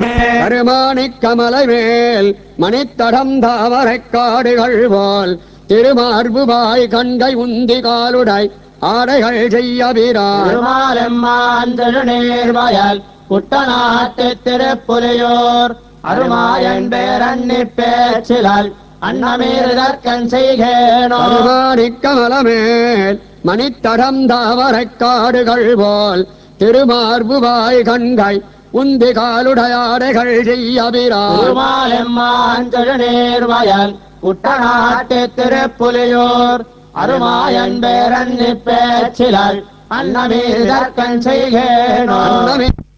கருமாணிக் கமலை மேல் மணித்தடம் தாமரைக் காடுகள் போல் திருமார்புபாய் கண்கை உந்தி காலுடை ஆடைகள் செய்யபிரான் திருமாலெம்மான் திருநீர்வயல் குட்டநாட்டு திருப்புலியூர் அருமாயன் பேரண்ணி பேச்சிலல் அன்னமீர்தற்கண் செய்கேனோ கருமாணிக் கமலமேல் மணித்தடம் தாமரைக் காடுகள் போல் திருமார்புபாய் கண்கை உந்தி காலுடையாடைகள் செய்யபிரான் திருமாலெம்மான் திருநீர்வயல் குட்டநாட்டு திருப்புலியூர் அருமாயன் பேரண்ணி பேச்சிலல் அன்னமீர்தற்கண் செய்கேனோ அன்னமே